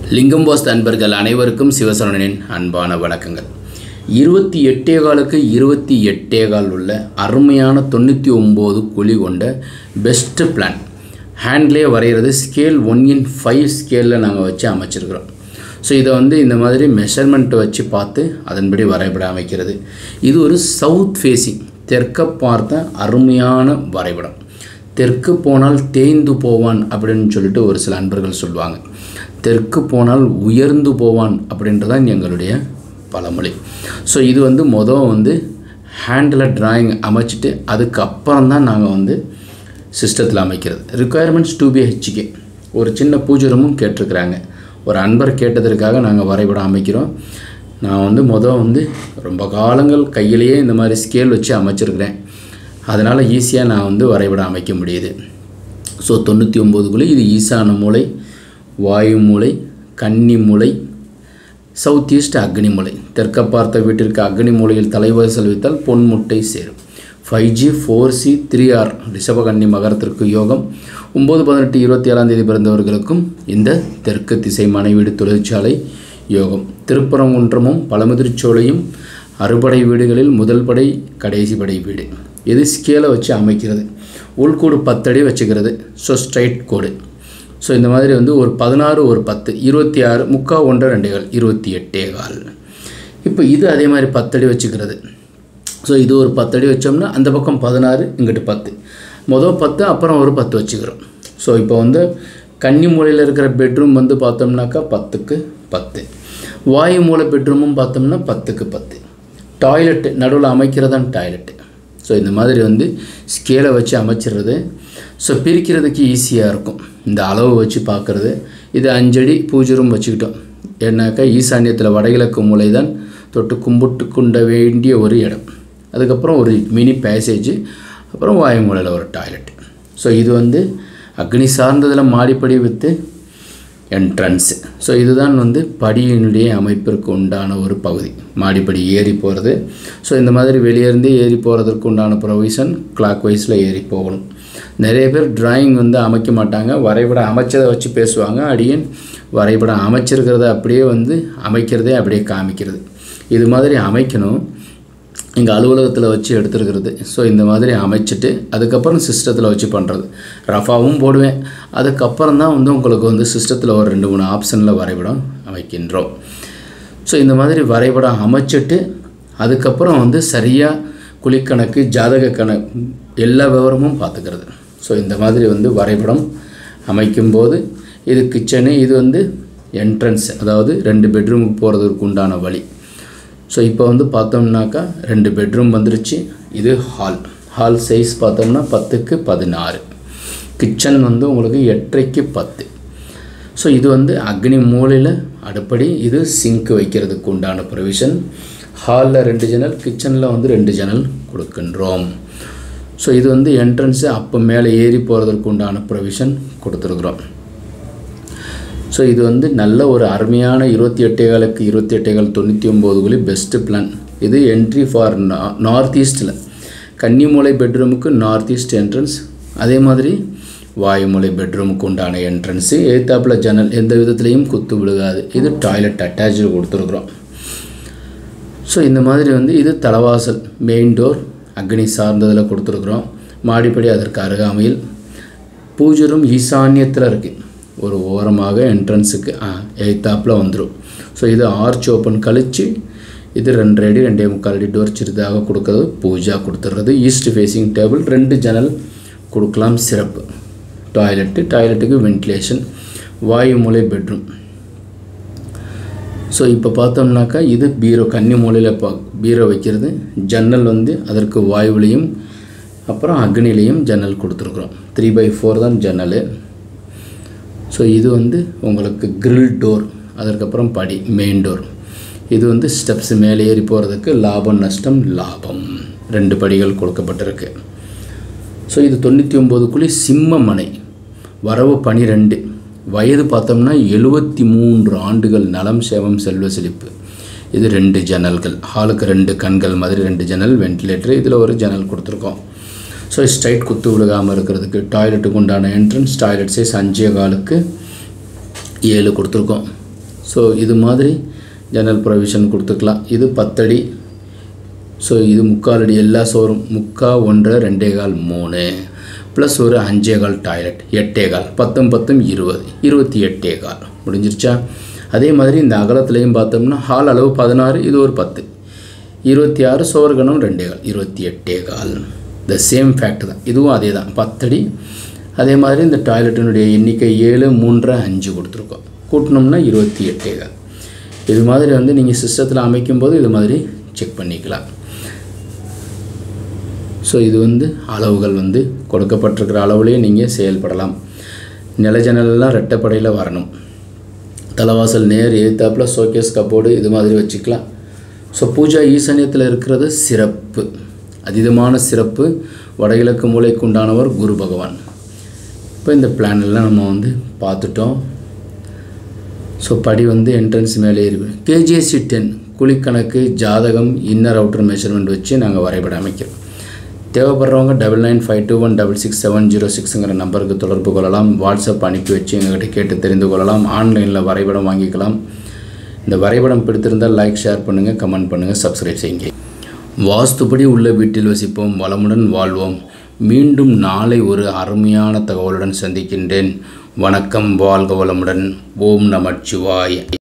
லிங்கம் போஸ்ட் அன்பர்கள் அனைவருக்கும் சிவசரணனின் அன்பான வணக்கங்கள் இருபத்தி எட்டே காலுக்கு இருபத்தி எட்டே கால் உள்ள அருமையான தொண்ணூற்றி ஒம்பது குழி கொண்ட பெஸ்ட்டு பிளான் ஹேண்ட்லேயே வரைகிறது ஸ்கேல் ஒன் இன் ஃபைவ் ஸ்கேலில் நாங்கள் வச்சு அமைச்சிருக்கிறோம் ஸோ இதை வந்து இந்த மாதிரி மெஷர்மெண்ட் வச்சு பார்த்து அதன்படி வரைபட அமைக்கிறது இது ஒரு சவுத் ஃபேஸிங் தெற்க பார்த்த அருமையான வரைபடம் தெற்கு போனால் தேய்ந்து போவான் அப்படின்னு சொல்லிட்டு ஒரு சில அன்பர்கள் சொல்லுவாங்க தெற்கு போனால் உயர்ந்து போவான் அப்படின்றதான் எங்களுடைய பழமொழி ஸோ இது வந்து மொதல் வந்து ஹேண்டில் டிராயிங் அமைச்சிட்டு அதுக்கப்புறம் தான் நாங்கள் வந்து சிஸ்டத்தில் அமைக்கிறது ரிக்குயர்மெண்ட்ஸ் டூ பிஹெச்கே ஒரு சின்ன பூஜை ரூமும் கேட்டிருக்கிறாங்க ஒரு அன்பர் கேட்டதற்காக நாங்கள் வரைபடம் அமைக்கிறோம் நான் வந்து மொதல் வந்து ரொம்ப காலங்கள் கையிலேயே இந்த மாதிரி ஸ்கேல் வச்சு அமைச்சிருக்கிறேன் அதனால் ஈஸியாக நான் வந்து வரைபடம் அமைக்க முடியுது ஸோ தொண்ணூற்றி ஒம்போதுக்குள்ளே இது ஈசான மூலை வாயு மூலை கன்னி மூலை சவுத் ஈஸ்ட் அக்னி மூலை தெற்க பார்த்த வீட்டிற்கு அக்னி மூலையில் தலைவாசல் வைத்தால் பொன்முட்டை சேரும் five G four C three R ரிஷபகன்னி மகரத்திற்கு யோகம் ஒம்பது பதினெட்டு இருபத்தி ஏழாம் தேதி பிறந்தவர்களுக்கும் இந்த தெற்கு திசை மனைவீடு தொழிற்சாலை யோகம் திருப்பரங்குன்றமும் பழமுதிர்ச்சோலையும் அறுபடை வீடுகளில் முதல் படை கடைசி படை வீடு இது ஸ்கேலை வச்சு அமைக்கிறது உள்கூடு பத்தடி வச்சுக்கிறது ஸோ ஸ்ட்ரைட் கோடு ஸோ இந்த மாதிரி வந்து ஒரு பதினாறு ஒரு பத்து இருபத்தி ஆறு முக்கா ஒன்றரை ரெண்டு கால் இருபத்தி எட்டே கால் இப்போ இது அதே மாதிரி பத்தடி வச்சுக்கிறது ஸோ இது ஒரு பத்தடி வச்சோம்னா அந்த பக்கம் பதினாறு இங்கிட்டு பத்து மொதல் பத்து அப்புறம் ஒரு பத்து வச்சுக்கிறோம் ஸோ இப்போ வந்து கன்னி மூலையில் இருக்கிற பெட்ரூம் வந்து பார்த்தோம்னாக்கா பத்துக்கு பத்து வாயு மூலை பெட்ரூமும் பார்த்தோம்னா பத்துக்கு பத்து டாய்லெட்டு நடுவில் அமைக்கிறதான் டாய்லெட்டு ஸோ இந்த மாதிரி வந்து ஸ்கேலை வச்சு அமைச்சிடுறது ஸோ பிரிக்கிறதுக்கு ஈஸியாக இருக்கும் இந்த அளவு வச்சு பார்க்குறது இது அஞ்சடி பூஜை ரூம் வச்சுக்கிட்டோம் ஏன்னாக்கா ஈசான்யத்தில் வடகிழக்கு மூலை தான் தொட்டு கும்பிட்டு கொண்ட வேண்டிய ஒரு இடம் அதுக்கப்புறம் ஒரு மினி பேசேஜ் அப்புறம் வாயு மூலையில் ஒரு டாய்லெட் ஸோ இது வந்து அக்னி சார்ந்ததில் மாடிப்படி வித்து என்ட்ரன்ஸு ஸோ இதுதான் வந்து படியினுடைய அமைப்பிற்கு உண்டான ஒரு பகுதி மாடிப்படி ஏறி போகிறது ஸோ இந்த மாதிரி வெளியேருந்து ஏறி போகிறதுக்கு உண்டான ப்ரொவிஷன் கிளாக் வைஸில் ஏறி போகணும் நிறைய பேர் டிராயிங் வந்து அமைக்க மாட்டாங்க வரைபடம் அமைச்சதை வச்சு பேசுவாங்க அடியன் வரைபடம் அமைச்சிருக்கிறத அப்படியே வந்து அமைக்கிறதே அப்படியே காமிக்கிறது இது மாதிரி அமைக்கணும் எங்கள் அலுவலகத்தில் வச்சு எடுத்துருக்கிறது ஸோ இந்த மாதிரி அமைச்சிட்டு அதுக்கப்புறம் சிஸ்டத்தில் வச்சு பண்ணுறது ரஃபாவும் போடுவேன் அதுக்கப்புறம் தான் வந்து உங்களுக்கு வந்து சிஸ்டத்தில் ஒரு ரெண்டு மூணு ஆப்ஷனில் வரைபடம் அமைக்கின்றோம் ஸோ இந்த மாதிரி வரைபடம் அமைச்சிட்டு அதுக்கப்புறம் வந்து சரியாக குழிக்கணக்கு ஜாதக கணக்கு எல்லா விவரமும் பார்த்துக்கிறது ஸோ இந்த மாதிரி வந்து வரைபடம் அமைக்கும்போது இது கிச்சனு இது வந்து என்ட்ரன்ஸ் அதாவது ரெண்டு பெட்ரூமுக்கு போகிறதுக்கு உண்டான வழி ஸோ இப்போ வந்து பார்த்தோம்னாக்கா ரெண்டு பெட்ரூம் வந்துருச்சு இது ஹால் ஹால் சைஸ் பார்த்தோம்னா பத்துக்கு பதினாறு கிச்சன் வந்து உங்களுக்கு எட்டரைக்கு பத்து ஸோ இது வந்து அக்னி மூலையில் அடுப்படி இது சிங்க் வைக்கிறதுக்கு உண்டான ப்ரொவிஷன் ஹாலில் ரெண்டு ஜன்னல் கிச்சனில் வந்து ரெண்டு ஜன்னல் கொடுக்கின்றோம் ஸோ இது வந்து என்ட்ரன்ஸு அப்போ மேலே ஏறி போகிறதுக்கு உண்டான ப்ரொவிஷன் கொடுத்துருக்குறோம் ஸோ இது வந்து நல்ல ஒரு அருமையான இருபத்தி எட்டேகாலுக்கு இருபத்தி எட்டேகால் தொண்ணூற்றி ஒம்போதுக்குள்ளே பெஸ்ட்டு பிளான் இது என்ட்ரி ஃபார் நார்த் ஈஸ்ட்டில் கன்னிமூலை பெட்ரூமுக்கு நார்த் ஈஸ்ட் என்ட்ரன்ஸ் அதே மாதிரி வாயுமூலை பெட்ரூமுக்கு உண்டான என்ட்ரன்ஸு ஏத்தாப்பில் ஜன்னல் எந்த விதத்துலேயும் குத்து விழுகாது இது டாய்லெட் அட்டாச்சு கொடுத்துருக்குறோம் ஸோ இந்த மாதிரி வந்து இது தலைவாசல் மெயின் டோர் அக்னி சார்ந்ததில் கொடுத்துருக்குறோம் மாடிப்படி அதற்கு அருகாமையில் பூஜை ரூம் ஈசான்யத்தில் இருக்குது ஒரு ஓரமாக என்ட்ரன்ஸுக்கு எய்த்தாப்பில் வந்துடும் ஸோ இது ஆர்ச் ஓப்பன் கழித்து இது ரெண்டு அடி ரெண்டே முக்கால் அடி டோர் சிறிதாக கொடுக்கறது பூஜா கொடுத்துட்றது ஈஸ்ட் ஃபேஸிங் டேபிள் ரெண்டு ஜன்னல் கொடுக்கலாம் சிறப்பு டாய்லெட்டு டாய்லெட்டுக்கு வென்டிலேஷன் வாயு மூலை பெட்ரூம் ஸோ இப்போ பார்த்தோம்னாக்கா இது பீரோ கன்னி மூலையில் பா பீரோ வைக்கிறது ஜன்னல் வந்து அதற்கு வாயுவிலையும் அப்புறம் அக்னிலையும் ஜன்னல் கொடுத்துருக்குறோம் த்ரீ பை ஃபோர் தான் ஜன்னல் ஸோ இது வந்து உங்களுக்கு கிரில் டோர் அதற்கப்புறம் படி மெயின் டோர் இது வந்து ஸ்டெப்ஸ் மேலே ஏறி போகிறதுக்கு லாபம் நஷ்டம் லாபம் ரெண்டு படிகள் கொடுக்கப்பட்டிருக்கு ஸோ இது தொண்ணூற்றி ஒம்போதுக்குள்ளே சிம்ம மனை வரவு பனிரெண்டு வயது பார்த்தோம்னா எழுபத்தி மூன்று ஆண்டுகள் நலம் சேவம் செல்வ செழிப்பு இது ரெண்டு ஜன்னல்கள் ஹாலுக்கு ரெண்டு கண்கள் மாதிரி ரெண்டு ஜன்னல் வென்டிலேட்டர் இதில் ஒரு ஜன்னல் கொடுத்துருக்கோம் ஸோ ஸ்ட்ரைட் குத்து விழுகாமல் இருக்கிறதுக்கு டாய்லெட்டுக்கு உண்டான என்ட்ரன்ஸ் டாய்லெட் சைஸ் அஞ்சே காலுக்கு ஏழு கொடுத்துருக்கோம் ஸோ இது மாதிரி ஜன்னல் ப்ரொவிஷன் கொடுத்துக்கலாம் இது பத்தடி ஸோ இது முக்கால் அடி எல்லா சோறும் முக்கா ஒன்றரை ரெண்டே கால் மூணு ப்ளஸ் ஒரு அஞ்சே கால் டாய்லெட் எட்டே கால் பத்தும் பத்தும் இருபது இருபத்தி எட்டே கால் முடிஞ்சிருச்சா அதே மாதிரி இந்த அகலத்துலேயும் பார்த்தோம்னா ஹால் அளவு பதினாறு இது ஒரு பத்து இருபத்தி ஆறு சோறுகணம் ரெண்டே கால் இருபத்தி எட்டே கால் த சேம் ஃபேக்ட் தான் இதுவும் அதே தான் பத்தடி அதே மாதிரி இந்த டாய்லெட்டினுடைய எண்ணிக்கை ஏழு மூன்றரை அஞ்சு கொடுத்துருக்கோம் கூட்டினோம்னா இருபத்தி எட்டே கால் இது மாதிரி வந்து நீங்கள் சிஸ்டத்தில் அமைக்கும்போது இது மாதிரி செக் பண்ணிக்கலாம் ஸோ இது வந்து அளவுகள் வந்து கொடுக்கப்பட்டிருக்கிற அளவுலேயே நீங்கள் செயல்படலாம் நில ஜன்னல்லாம் ரெட்டைப்படையில் வரணும் தலைவாசல் நேர் எதிர்த்தாப்பில் ஷோகேஸ் கப்போர்டு இது மாதிரி வச்சுக்கலாம் ஸோ பூஜா ஈசானியத்தில் இருக்கிறது சிறப்பு அதீதமான சிறப்பு வடகிழக்கு மூலைக்கு உண்டானவர் குரு பகவான் இப்போ இந்த பிளான் எல்லாம் நம்ம வந்து பார்த்துட்டோம் ஸோ படி வந்து என்ட்ரன்ஸ் மேலே இருக்கு கேஜிஎஸ்சி டென் குழிக்கணக்கு ஜாதகம் இன்னர் அவுட்டர் மெஷர்மெண்ட் வச்சு நாங்கள் வரைபடம் அமைக்கிறோம் தேவைப்படுறவங்க double nine five two one double six seven zero சிக்ஸுங்கிற நம்பருக்கு தொடர்பு கொள்ளலாம் வாட்ஸ்அப் அனுப்பி வச்சு எங்ககிட்ட கேட்டு தெரிந்து கொள்ளலாம் ஆன்லைனில் வரைபடம் வாங்கிக்கலாம் இந்த வரைபடம் பிடித்திருந்தால் லைக் ஷேர் பண்ணுங்கள் கமெண்ட் பண்ணுங்கள் சப்ஸ்கிரைப் செய்யுங்க வாஸ்துப்படி உள்ள வீட்டில் வசிப்போம் வளமுடன் வாழ்வோம் மீண்டும் நாளை ஒரு அருமையான தகவலுடன் சந்திக்கின்றேன் வணக்கம் வாழ்க வளமுடன் ஓம் நமச்சிவாய்